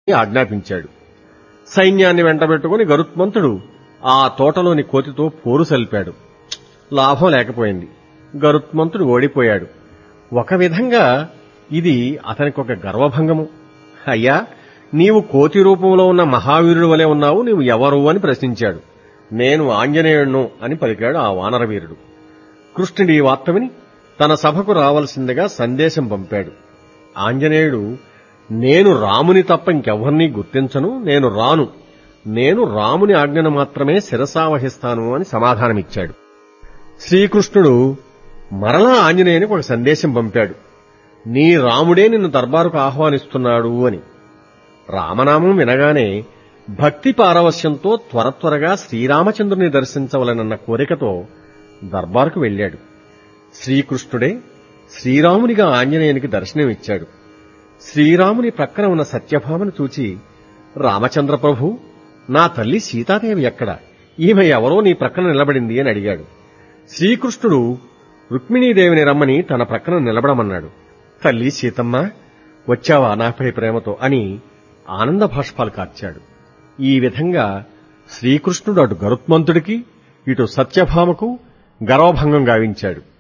ఆజ్ఞాపించాడు సైన్యాన్ని వెంటబెట్టుకుని గరుత్మంతుడు ఆ తోటలోని కోతితో పోరు సల్పాడు లాభం లేకపోయింది గరుత్మంతుడు ఓడిపోయాడు ఒక విధంగా ఇది అతనికి ఒక గర్వభంగము అయ్యా నీవు కోతి రూపంలో ఉన్న మహావీరుడు వలె ఉన్నావు నీవు ఎవరు అని ప్రశ్నించాడు నేను ఆంజనేయుడును అని పలికాడు ఆ వానరవీరుడు కృష్ణుడి ఈ వార్త విని తన సభకు రావలసిందిగా సందేశం పంపాడు ఆంజనేయుడు నేను రాముని తప్ప ఇంకెవ్వరినీ గుర్తించను నేను రాను నేను రాముని ఆజ్ఞను మాత్రమే శిరసావహిస్తాను అని సమాధానమిచ్చాడు శ్రీకృష్ణుడు మరలా ఆంజనేయునికి ఒక సందేశం పంపాడు నీ రాముడే నిన్ను దర్బారుకు ఆహ్వానిస్తున్నాడు అని రామనామం వినగానే భక్తి పారవశ్యంతో త్వర త్వరగా శ్రీరామచంద్రుని దర్శించవలనన్న కోరికతో దర్బారుకు వెళ్ళాడు శ్రీకృష్ణుడే శ్రీరామునిగా ఆంజనేయునికి దర్శనమిచ్చాడు శ్రీరాముని ప్రక్కన ఉన్న సత్యభామను చూచి రామచంద్ర ప్రభు నా తల్లి సీతాదేవి ఎక్కడ ఈమె ఎవరో నీ ప్రక్కన నిలబడింది అని అడిగాడు శ్రీకృష్ణుడు రుక్మిణీదేవిని రమ్మని తన ప్రక్కన నిలబడమన్నాడు తల్లి సీతమ్మ వచ్చావా నాపై ప్రేమతో అని ఆనంద భాష్పాలు కార్చాడు ఈ విధంగా శ్రీకృష్ణుడు అటు గరుత్మంతుడికి ఇటు సత్యభామకు గర్వభంగం గావించాడు